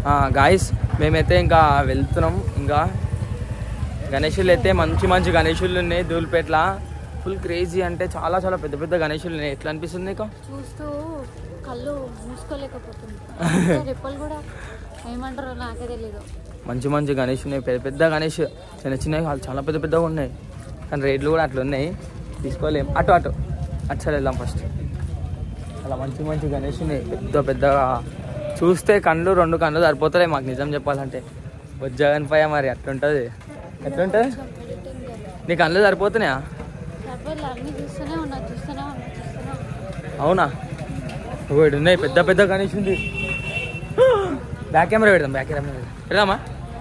Guys మేమైతే ఇంకా వెళ్తున్నాం ఇంకా గణేషులు అయితే మంచి మంచి గణేషులు ఉన్నాయి ధూల్పేట్ల ఫుల్ క్రేజీ అంటే చాలా చాలా పెద్ద పెద్ద గణేషులు ఉన్నాయి ఎట్లా అనిపిస్తుంది నీకు చూస్తూ కళ్ళు మూసుకోలేకపోతుంది రెప్పలు కూడా ఏమంటారో నాకే తెలీదు మంచి మంచి గణేష్ ఉన్నాయి పెద్ద పెద్ద గణేష్ చిన్న చిన్నవి కాదు చాలా పెద్ద పెద్దగా ఉన్నాయి కానీ రేట్లు కూడా అట్లా ఉన్నాయి తీసుకోలేం అటు అటు అటు సైడ్ వెళ్దాం ఫస్ట్ చాలా మంచి మంచి గణేష్ ఉన్నాయి పెద్ద పెద్దగా చూస్తే కళ్ళు రెండు కళ్ళు సరిపోతలే మాకు నిజం చెప్పాలంటే బొజ్జగన్ పై మరి అట్లుంటుంది ఎట్లుంటుంది నీ కళ్ళు సరిపోతున్నాయా సరిపోయి అన్ని చూస్తూనే ఉన్నా చూస్తూనే ఉన్నా చూస్తూనే ఉన్నా అవునా ఒకటి ఉన్నాయి పెద్ద పెద్ద గణేష్ ఉంది బ్యాక్ కెమెరా పెడదాం బ్యాక్ కెమెరా పెడదాం పెడదామా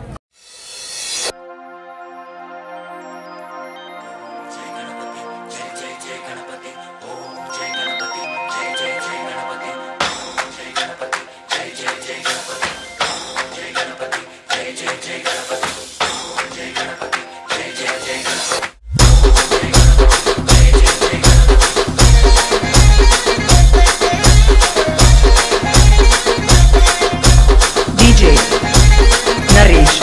DJ Naresh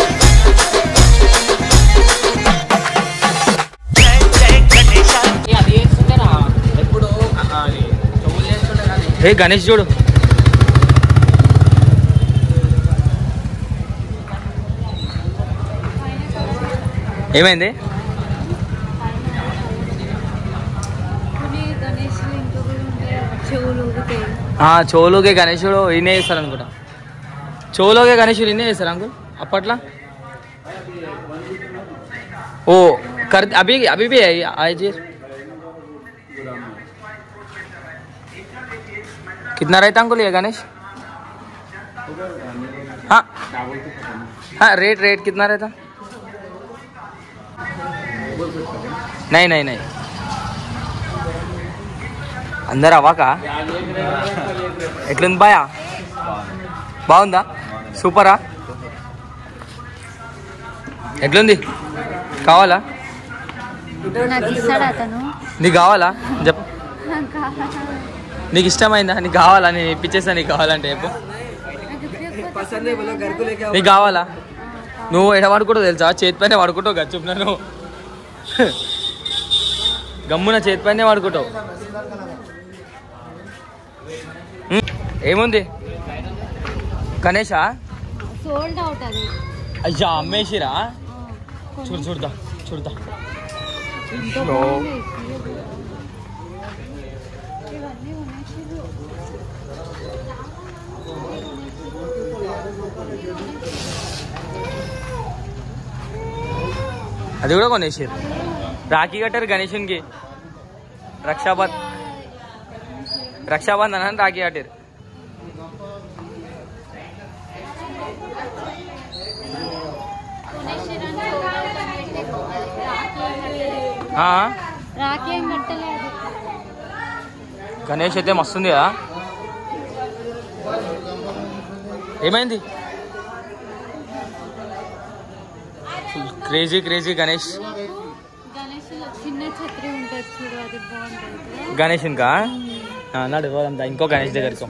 ఏ గణేష్ చూడు ఏమైంది కొన్ని గణేష్లు ఇంకొకరు ఉంటాయి చెవులు ఊగుతాయి ఆ చోలోగే గణేశుడు ఈయనే చేస్తారు అనుకుంటా చోలోగే గణేశుడు ఈయనే చేస్తారు అంకుల్ అప్పట్లో ఓ कर अभी अभी भी है आए जी कितना रहता अंकुल ये गणेश हाँ हाँ रेट रेट कितना रहता नहीं नहीं नहीं అందరు అవాకా ఎట్లుంది బాయా బాగుందా సూపరా ఎట్లుంది కావాలా నాకు ఇస్తాడు అతను నీకు కావాలా చెప్ నాకు కావాలా? నీకు ఇష్టమైందా నీకు కావాలా నేను ఇప్పించేస్తా నీకు కావాలంటే చెప్పు నాకు ఇప్పకపోతే నీకు కావాలా నువ్వు ఎడ వాడుకుంటావు తెలుసా చేతి పైన వాడుకుంటావు కదా చెప్పు నన్ను గమ్మున చేతి పైనే వాడుకుంటావు ఉమ్, ఏముంది గణేషా సోల్డ్ అవుట్ అది అయ్యా అమ్మేసిరా ఆ, చూడు చూడదా చూడదా ఎంత ఓ. బాగుంది. ఇవన్నీ కొనేసిర్రు. అది కూడా కొనేసారు రాఖీ కట్టారు గణేషునికి రక్షాబంధ్ రక్షాబంధన్ అని రాఖీ కట్టారు కొనేసిర్రు అని సోల్డ్ అవుట్ అని పెట్టేసి రాఖీ ఏం కట్టలేదు. ఆ, రాఖీ ఏం కట్టలేదు గణేష్ అయితే మస్తుంది కదా ఏమైంది క్రేజీ క్రేజీ గణేష్ గణేష్లో చిన్న ఛత్రి ఉంటుంది చూడు అది బాగుంటుంది కదా గణేష్ ఇంకా అన్నాడు పోదాం ఇంకో గణేష్ దగ్గరికి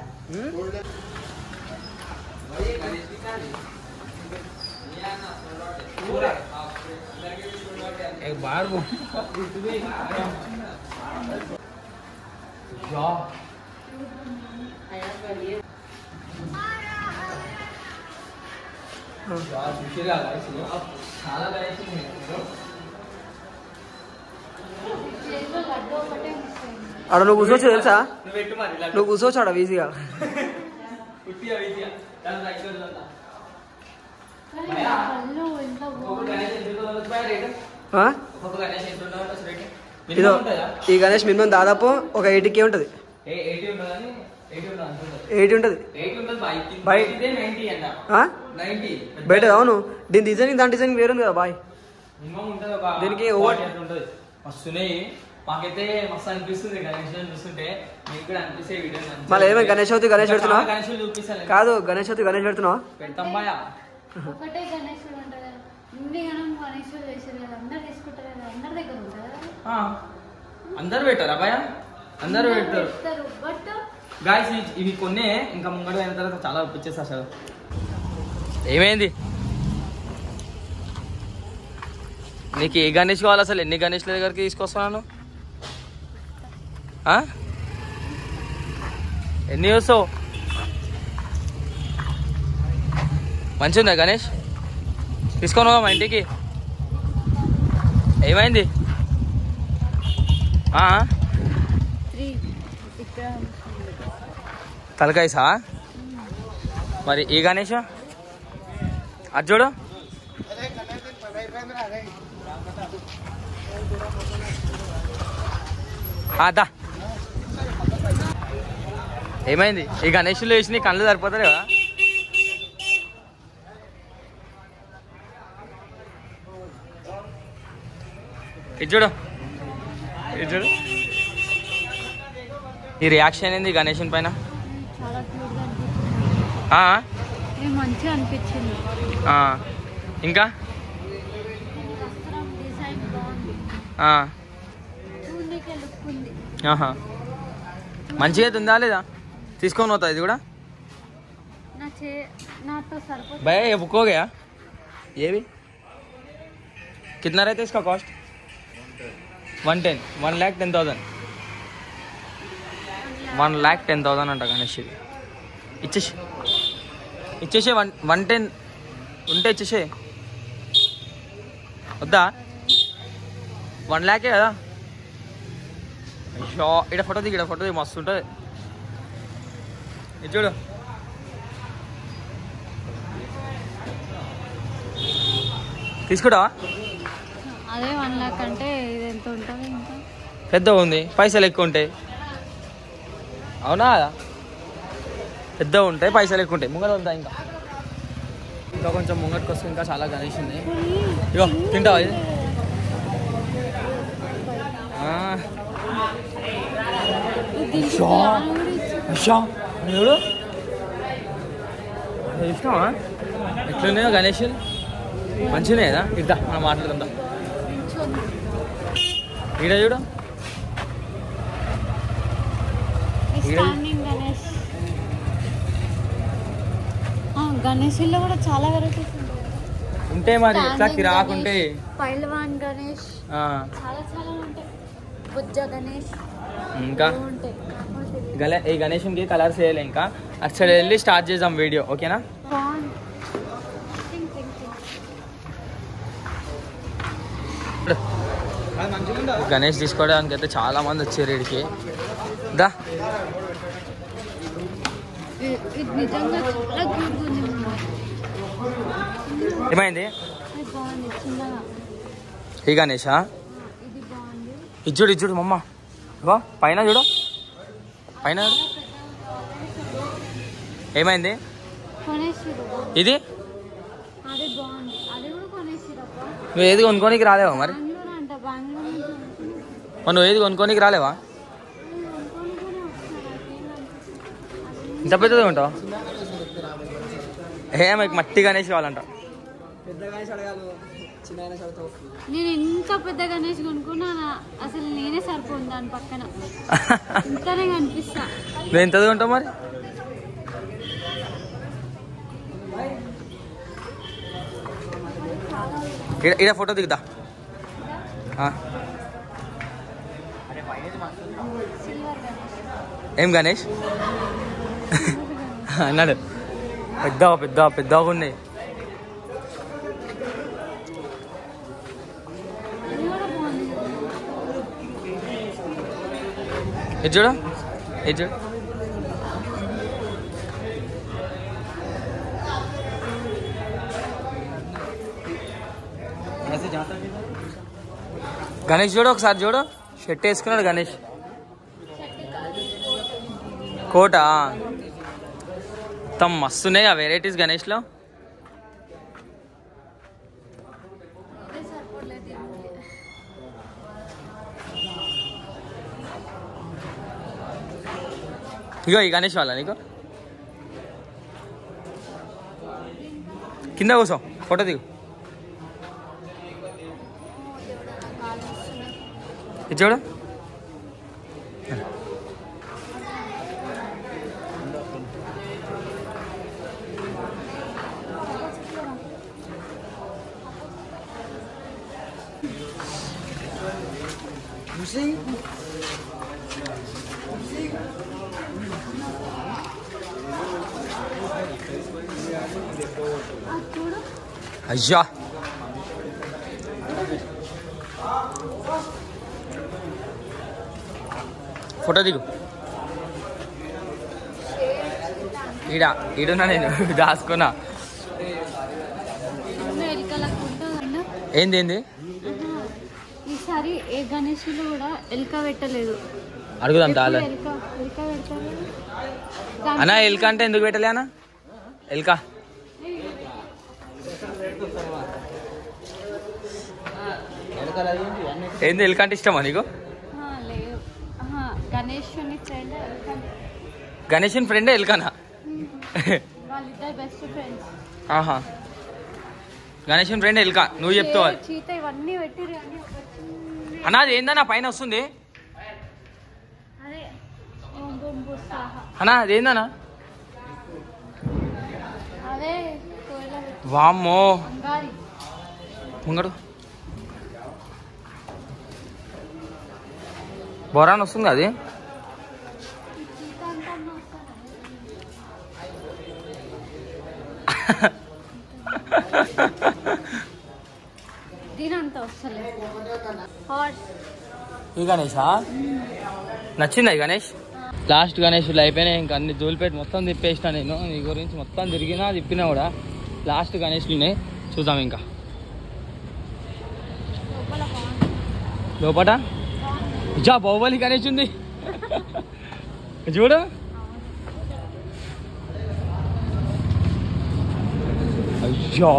చేతిలో లడ్డు ఒకటే మిస్ అయింది ఆడ నువ్వు కూర్చోవచ్చు తెలుసా నువ్వు కూర్చోవచ్చు ఆడ ఈజీగా కానీ నా కళ్ళు ఎంత బాగుంది ఆ? ఇదో ఈ గణేష్ మినిమం దాదాపు ఒక ఎయిటీ కే ఉంటుంది ఎయిటీ ఉంటుంది బై- ఆ? బయట అవును దీని డిజైన్ దాని డిజైన్ వేరుంది కదా బాయ్ దీనికి ఓవర్- వస్తున్నాయి మాకైతే మస్తు అనిపిస్తుంది గణేష్ చూస్తుంటే మీకు కూడా అనిపిస్తే వీడియో మళ్ళీ ఏమైనా గణేష్ చవితి గణేష్ పెడుతున్నావా గణేష్ చూపిస్తాను కాదు గణేష్ చవితి గణేష్ పెడుతున్నావా పెడతాం బాయా ఒకటే గణేశుడు ఉంటుంది ఇన్ని గణం గణేశుడు చేసారు కదా అందరు తీసుకుంటారు కదా అందరి దగ్గర ఉంటుంది ఆ, అందరు పెట్టారా భయ అందరు పెడతారు బట్ గాయస్ ఇవి కొన్నే ఇంకా ముంగడు అయిన తర్వాత చాలా ఒప్పించేస్తా అసలు ఏమైంది నీకు ఏ గణేష్ కావాలి అసలు ఎన్ని గణేష్ల దగ్గరికి తీసుకొస్తున్నాను ఆ? ఎన్ని వస్తావు మంచిగా ఉందా గణేష్ తీసుకొని పోదామా ఇంటికి ఏమైంది ఆ? త్రీ ఇక్కడ తలకాయసా మరి ఈ గణేష్ అది చూడు ఆ, దా ఏమైంది ఈ గణేష్లో వేసి నీ కళ్ళు సరిపోతారు కదా ఇది చూడు ఇది చూడు ఈ రియాక్షన్ ఏంది గణేషన్ పైన చాలా క్యూట్గా అనిపించింది ఆ, ఇది మంచిగా అనిపించింది ఆ, ఇంకా వస్త్రం డిజైన్ బాగుంది ఆ, చూడనీకే లుక్ ఉంది ఆహా మంచిగా అయితే ఉందా లేదా తీసుకొని పోతా ఇది కూడా నా చే నాతో సరిపోతుంది భయ ये बुक हो गया ये भी कितना रहता है इसका cost one ten one lakh ten thousand one lakh ten thousand అంట గణేష్ ఇది ఇచ్చేసి ఇచ్చేసే వన్ వన్ టెన్ ఉంటే ఇచ్చేసే వద్దా వన్ ల్యాకే కదా అయ్యో ఇక్కడ ఫోటో దిగి ఇక్కడ ఫోటో దిగి మస్తు ఉంటుంది ఇది చూడు తీసుకుంటావా అదే వన్ లాక్ అంటే ఇది ఎంత ఉంటుంది ఇంకా పెద్ద ఉంది పైసలు ఎక్కువ ఉంటాయి అవునా పెద్ద ఉంటాయి పైసలు ఎక్కువ ఉంటాయి ముంగట ఉంటాయి ఇంకా ఇంకా కొంచెం ముంగటికి వస్తే ఇంకా చాలా గణేష్ ఉన్నాయి ఇగో తింటావా ఇది ఆ, ఇది అయ్యో. ప్లాన్ కూడా ఇచ్చి- అయ్యా చూడు ఇష్టమా ఎట్లున్నాయో గణేష్ మంచిగానే కదా ఇద్దా మనం మాట్లాడుతుందా నిల్చోండి. ఈడ చూడు ఈ స్టాండింగ్ గణేష్ ఆ, గణేష్లో కూడా చాలా వెరైటీస్ ఉంటాయి ఉంటే మరి ఎట్లా స్టాండింగ్ కిరాకుంటే గణేష్, పైల్వాన్ గణేష్ ఆ, చాలా చాలా ఉంటాయి బుజ్జ గణేష్ ఇంకా ఉంటాయి గల ఈ గణేషునికి కలర్స్ వేయలే ఇంకా అటు సైడ్ వెళ్ళి స్టార్ట్ చేద్దాం వీడియో ఓకేనా బాగుంది థింక్ థింక్ థింక్ గణేష్ తీసుకోవడానికి అయితే చాలా మంది వచ్చారు ఇడికి దా ఇ- ఇది నిజంగా చాలా క్యూట్ ఉంది ఏమైంది ఇది బాగుంది చిన్నగా ఈ గణేషా ఇది బాగుంది ఇది చూడు ఇది చూడు మమ్మ ఇగో పైన చూడు పైన చూడు. ఏమైంది కొనేసిరు ఇది అది బాగుంది అది కూడా కొనేసిరప్ప నువ్వు ఏది కొనుక్కోనికి రాలేవా మరి బెంగళూరు అంట బెంగళూరు నుంచి అనుకున్నాను. మరి నువ్వు ఏది కొనుక్కోనికి రాలేవా నేను అనుకోనుకునే వస్తాను నాకేం ఇంత పెద్దది ఉంటావు ఏ మీకు మట్టి గణేష్ కావాలంట నేను ఎంత పెద్ద గణేష్ కొనుక్కున్నా అసలు నేనే సరిపోను దాని పక్కన ఇంతనే కనిపిస్తా నువ్వు ఎంతది ఉంటావు మరి ఈడ ఈడ ఫోటో దిగుతా ఆ. సిల్వర్ గణేష్ ఏం గణేష్ అన్నాడు పెద్ద పెద్ద పెద్దగా ఉన్నాయి ఇది కూడా బాగుంది ఇది చూడు ఇది చూడు గణేష్ చూడు ఒకసారి చూడు షర్ట్ వేసుకున్నాడు గణేష్ కోట మొత్తం మస్తున్నాయి ఆ వెరైటీస్ గణేష్లో ఇదే సరిపోలేదు దీనికి. ఇగో ఈ గణేష్ వాళ్ళ నీకు కింద కూర్చో ఫోటో దిగు ఇది చూడు అది చూడు అయ్యా ఫోటో దిగు ఈడ ఈడున్నా నేను దాసుకున్నా ఎలికలకు ఉంటుందన్న ఏంది ఏంది ఈసారి ఏ గణేషులు కూడా ఎలుక పెట్టలేదు అడుగుదాం ఎప్పుడు తాళ ఎలుక ఎలుక పెడతారు అన్నా ఎల్క అంటే ఎందుకు పెట్టలే అన్న ఎల్క ఏంది ఎల్క అంటే ఇష్టమా నీకు ఆహా, లేదు ఆహా, గణేషుని ఫ్రెండ్ ఎలుక గణేషన్ ఫ్రెండే ఎల్కనా వాళ్ళిద్దరు బెస్ట్ ఫ్రెండ్స్ ఆహా గణేషన్ ఫ్రెండ్ ఎల్క నువ్వు చెప్తావు అది. చీత ఇవన్నీ పెట్టిరు కానీ ఒక చిన్న అన్న అది ఏందన్నా పైన వస్తుంది అదే ఓం బొం బుస్సాహ. అన్నా అదేందన్నా అదే కోయిల వామ్మో బంగారి ముంగడు బొరాన్ వస్తుంది అది చీత అంతా వస్తాను దీని అంత వస్తలేదు హాట్ ఈ గణేషా నచ్చిందా ఈ గణేష్ లాస్ట్ గణేష్ అయిపోయినాయి ఇంకా అన్ని జోలిపేట మొత్తం తిప్పేసిన నేను నీ గురించి మొత్తం తిరిగినా తిప్పినా కూడా లాస్ట్ గణేష్లునే చూద్దాం ఇంకా లోపల బాగుంది లోపట జా బాహుబలి గణేష్ ఉంది చూడు అయ్యో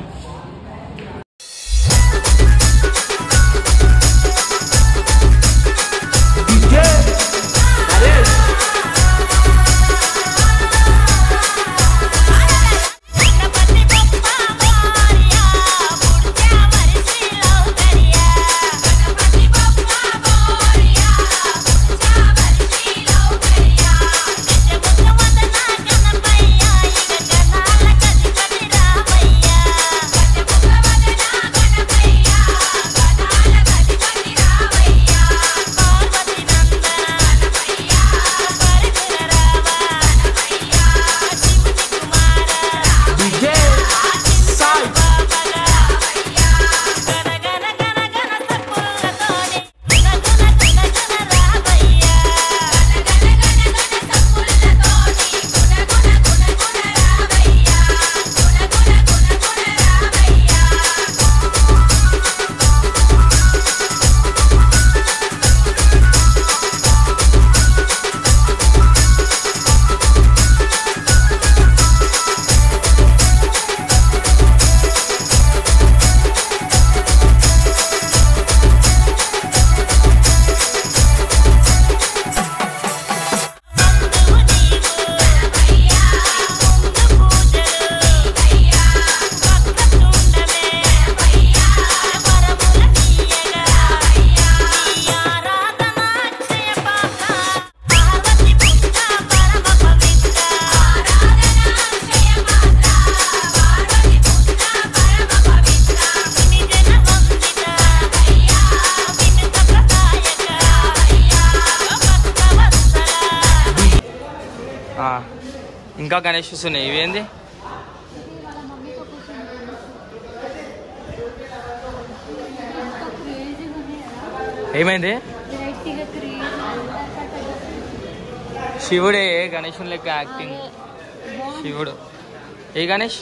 ఆ, ఇంకా గణేష్ ఉన్నాయి ఇవేంది వాళ్ళ మమ్మీతో కూర్చుంది ఎంత క్రేజీగా ఉన్నాయి కదా ఏమైంది వెరైటీగా క్రేజీ శివుడే గణేషుని లెక్క యాక్టింగ్ శివుడు ఏ గణేష్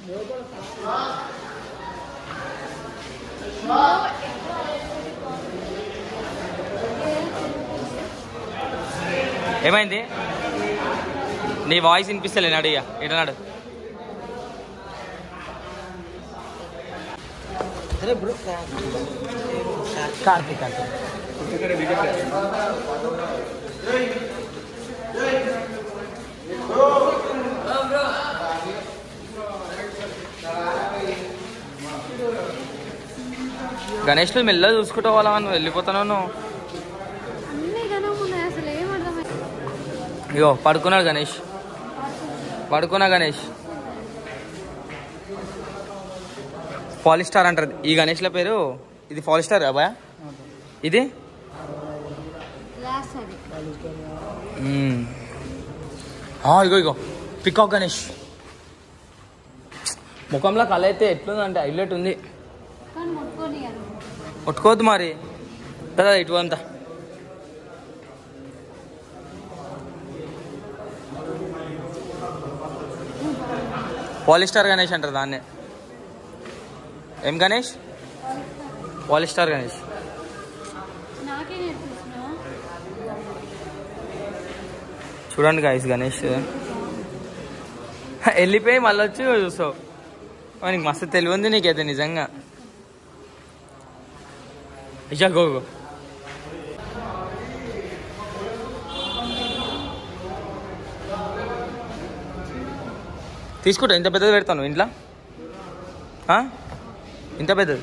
ఏమైంది నీ వాయిస్ వినిపిస్తలే నాడు ఇక ఎటనాడు కార్తీక్ కార్తీక్ గణేష్లు మెల్లగా చూసుకుంటూ వాళ్ళ నువ్వు వెళ్ళిపోతాను నువ్వు అన్ని గనం ఉన్నాయి అసలు ఏం అర్థమై ఇగో పడుకున్నాడు గణేష్ పడుకున్నా గణేష్ పాలిస్టార్ అంటారు ఈ గణేష్ల పేరు ఇది పాలిస్టార్ అబ్బాయా ఇది మ్మ్. ఆ, ఇగో ఇగో పికాక్ గణేష్ ముఖంలో కళ అయితే ఎట్లుందంటే హైలైట్ ఉంది కానీ ముట్టుకొని కొట్టుకోవద్దు మరి కదా ఇటు అంతా పాలిస్టార్ గణేష్ అంటారు దాన్నే ఏం గణేష్ పాలిస్టార్ గణేష్ నాకే నేర్పిస్తున్నావు చూడండి గాయస్ గణేష్ వెళ్ళిపోయి మళ్ళీ వచ్చి చూస్తావు నీకు మస్తు తెలివి ఉంది నీకైతే నిజంగా ఇచ్చా గో గో తీసుకుంటా ఇంత పెద్దది పెడతాను ఇంట్లో ఆ? ఇంత పెద్దది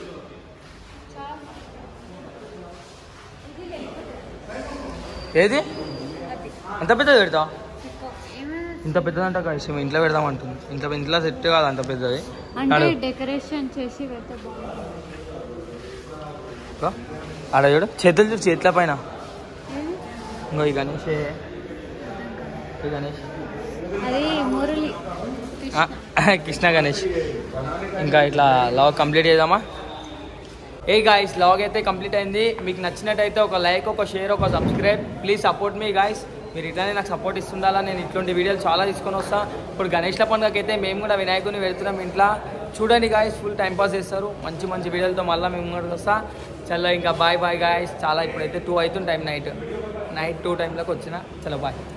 ఏది అంత పెద్దది పెడతావా ఏమైనా ఇంత పెద్దదంట కలిసి ఇంట్లో పెడదాం అంటుంది ఇంట్లో ఇంట్లో సెట్ కాదు అంత పెద్దది అంటే ఆడ డెకరేషన్ చేసి పెడితే బాగుంటుంది ఇగో, ఆడ చూడు చేతులు చూడు చేతుల పైన ఏది? ఇంకో ఈ గణేష్ ఈ గణేష్ అది మురళి ఆ, కృష్ణ గణేష్ ఇంకా ఇట్లా లాగ్ కంప్లీట్ చేద్దామా ఏ గాయస్ లాగ్ అయితే కంప్లీట్ అయింది మీకు నచ్చినట్టయితే ఒక లైక్ ఒక షేర్ ఒక సబ్స్క్రైబ్ ప్లీజ్ సపోర్ట్ మీ గాయస్ మీరు ఇట్లానే నాకు సపోర్ట్ ఇస్తుండాలా నేను ఇట్లాంటి వీడియోలు చాలా తీసుకొని వస్తా ఇప్పుడు గణేష్ల పండుగకి అయితే మేము కూడా వినాయకుడిని వెళ్తున్నాం ఇంట్లో చూడండి గాయస్ ఫుల్ టైం పాస్ చేస్తారు మంచి మంచి వీడియోలతో మళ్ళీ మేము కూడా వస్తా చలో ఇంకా బాయ్ బాయ్ గాయస్ చాలా ఇప్పుడైతే టూ అవుతుంది టైం నైట్ నైట్ టూ టైంలోకి వచ్చిన చలో బాయ్